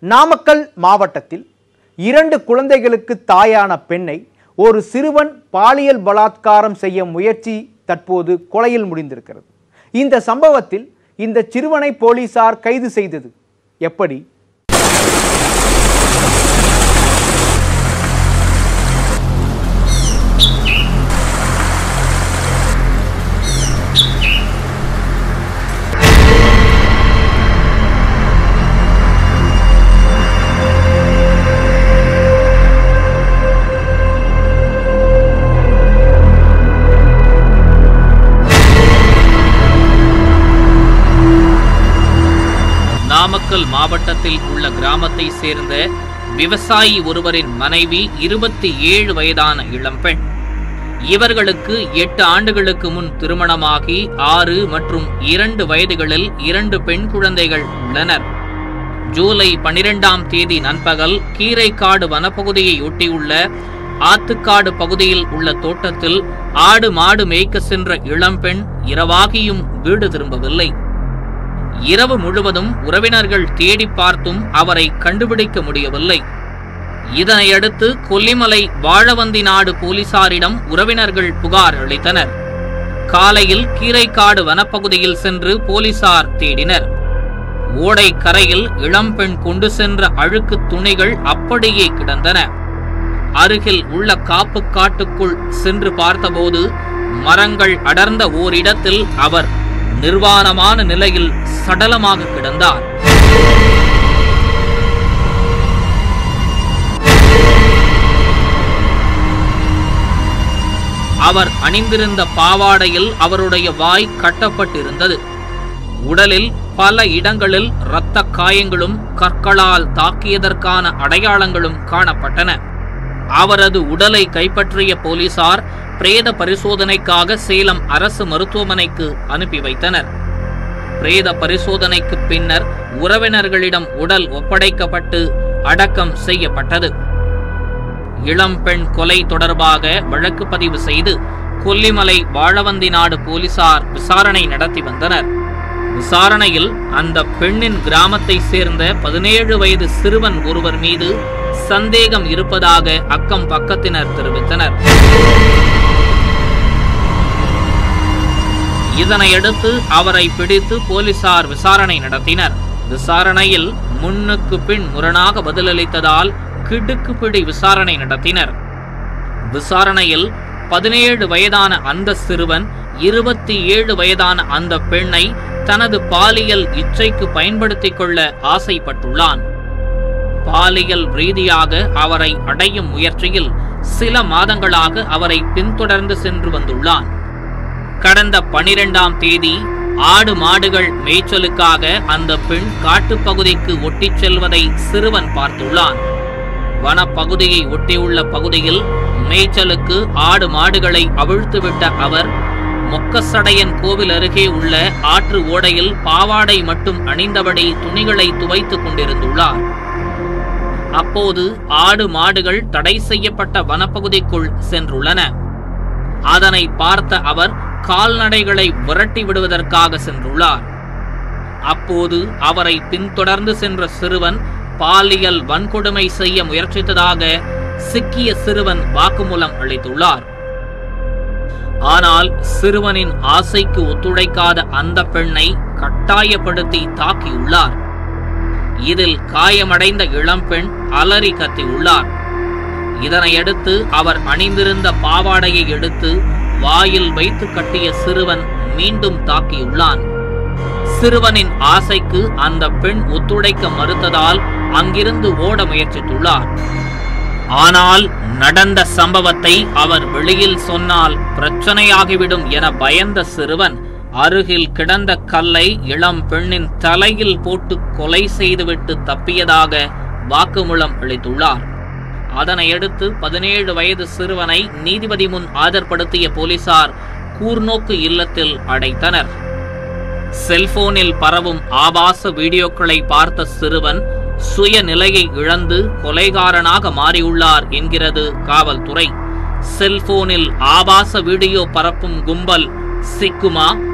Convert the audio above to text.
நாமக்கல் மாவட்டத்தில் இரண்டு குழந்தைகளுக்கு தாயான பெண்ணை ஒரு சிறுவன் பாலியல் பலாத்காரம் செய்ய முயற்சி தற்போது கொலையில் முடிந்திருக்கிறது இந்த சம்பவத்தில் இந்த சிறுவனை போலீசார் கைது செய்தது எப்படி நாமக்கல் மாவட்டத்தில் உள்ள கிராமத்தை சேர்ந்த விவசாயி ஒருவரின் மனைவி இருபத்தி ஏழு வயதான இளம்பெண் இவர்களுக்கு எட்டு ஆண்டுகளுக்கு முன் திருமணமாகி ஆறு மற்றும் இரண்டு வயதுகளில் இரண்டு பெண் குழந்தைகள் உள்ளனர் ஜூலை பனிரெண்டாம் தேதி நண்பகல் கீரைக்காடு வனப்பகுதியை ஒட்டியுள்ள ஆத்துக்காடு பகுதியில் உள்ள தோட்டத்தில் ஆடு மாடு மேய்க்க சென்ற இளம்பெண் இரவாகியும் வீடு திரும்பவில்லை இரவு முழுவதும் உறவினர்கள் தேடி பார்த்தும் அவரை கண்டுபிடிக்க முடியவில்லை இதனையடுத்து கொல்லிமலை வாழவந்தி நாடு போலீசாரிடம் உறவினர்கள் புகார் அளித்தனர் காலையில் கீரைக்காடு வனப்பகுதியில் சென்று போலீசார் தேடினர் ஓடை கரையில் இளம்பெண் கொண்டு சென்ற அழுக்கு துணிகள் அப்படியே கிடந்தன அருகில் உள்ள காப்பு காட்டுக்குள் சென்று பார்த்தபோது மரங்கள் அடர்ந்த ஓரிடத்தில் அவர் நிர்வாணமான நிலையில் சடலமாக கிடந்தார் அவர் அணிந்திருந்த பாவாடையில் அவருடைய வாய் கட்டப்பட்டிருந்தது உடலில் பல இடங்களில் இரத்த காயங்களும் கற்களால் தாக்கியதற்கான அடையாளங்களும் காணப்பட்டன அவரது உடலை கைப்பற்றிய போலீசார் பிரேத பரிசோதனைக்காக சேலம் அரசு மருத்துவமனைக்கு அனுப்பி வைத்தனர் பிரேத பரிசோதனைக்கு பின்னர் உறவினர்களிடம் உடல் ஒப்படைக்கப்பட்டு அடக்கம் செய்யப்பட்டது இளம்பெண் கொலை தொடர்பாக வழக்கு பதிவு செய்து கொல்லிமலை வாழவந்தி நாடு போலீசார் விசாரணை நடத்தி வந்தனர் விசாரணையில் அந்த பெண்ணின் கிராமத்தை சேர்ந்த பதினேழு வயது சிறுவன் ஒருவர் மீது சந்தேகம் இருப்பதாக அக்கம் பக்கத்தினர் தெரிவித்தனர் இதனையடுத்து அவரை பிடித்து போலீசார் விசாரணை நடத்தினர் விசாரணையில் முன்னுக்கு பின் முரணாக பதிலளித்ததால் கிடுக்குப்பிடி விசாரணை நடத்தினர் விசாரணையில் பதினேழு வயதான அந்த சிறுவன் இருபத்தி ஏழு வயதான அந்த பெண்ணை தனது பாலியல் இச்சைக்கு பயன்படுத்திக் கொள்ள ஆசைப்பட்டுள்ளான் பாலியல் ரீதியாக அவரை அடையும் முயற்சியில் சில மாதங்களாக அவரை பின்தொடர்ந்து சென்று வந்துள்ளான் கடந்த பனிரெண்டாம் தேதி ஆடு மாடுகள் மேய்ச்சலுக்காக அந்த பெண் காட்டுப்பகுதிக்கு ஒட்டிச் செல்வதை சிறுவன் பார்த்துள்ளான் வனப்பகுதியை ஒட்டியுள்ள பகுதியில் மேய்ச்சலுக்கு ஆடு மாடுகளை அவிழ்த்துவிட்ட அவர் மொக்கசடையன் கோவில் அருகே உள்ள ஆற்று ஓடையில் பாவாடை மட்டும் அணிந்தபடி துணிகளை துவைத்துக் கொண்டிருந்துள்ளார் அப்போது ஆடு மாடுகள் தடை செய்யப்பட்ட வனப்பகுதிக்குள் சென்றுள்ளன அதனை பார்த்த அவர் கால்நடைகளை விரட்டி விடுவதற்காக சென்றுள்ளார் அப்போது அவரை பின்தொடர்ந்து சென்ற சிறுவன் பாலியல் வன்கொடுமை செய்ய முயற்சித்ததாக சிக்கிய சிறுவன் வாக்குமூலம் அளித்துள்ளார் ஆனால் சிறுவனின் ஆசைக்கு ஒத்துழைக்காத அந்த பெண்ணை கட்டாயப்படுத்தி தாக்கியுள்ளார் இதில் காயமடைந்த இளம்பெண் அலறி கத்தியுள்ளார் இதனையடுத்து அவர் அணிந்திருந்த பாவாடையை எடுத்து வாயில் வைத்து கட்டிய சிறுவன் மீண்டும் தாக்கியுள்ளான் சிறுவனின் ஆசைக்கு அந்த பெண் ஒத்துழைக்க மறுத்ததால் அங்கிருந்து ஓட முயற்சித்துள்ளார் ஆனால் நடந்த சம்பவத்தை அவர் வெளியில் சொன்னால் பிரச்சனையாகிவிடும் என பயந்த சிறுவன் அருகில் கிடந்த கல்லை இளம் பெண்ணின் தலையில் போட்டு கொலை செய்துவிட்டு தப்பியதாக வாக்குமூலம் அளித்துள்ளார் அதனையடுத்து பதினேழு வயது சிறுவனை நீதிபதி முன் ஆஜர்படுத்திய போலீசார் கூர்நோக்கு இல்லத்தில் அடைத்தனர் செல்போனில் பரவும் ஆபாச வீடியோக்களை பார்த்த சிறுவன் சுயநிலையை இழந்து கொலைகாரனாக மாறியுள்ளார் என்கிறது காவல்துறை செல்போனில் ஆபாச வீடியோ பரப்பும் கும்பல் சிக்குமா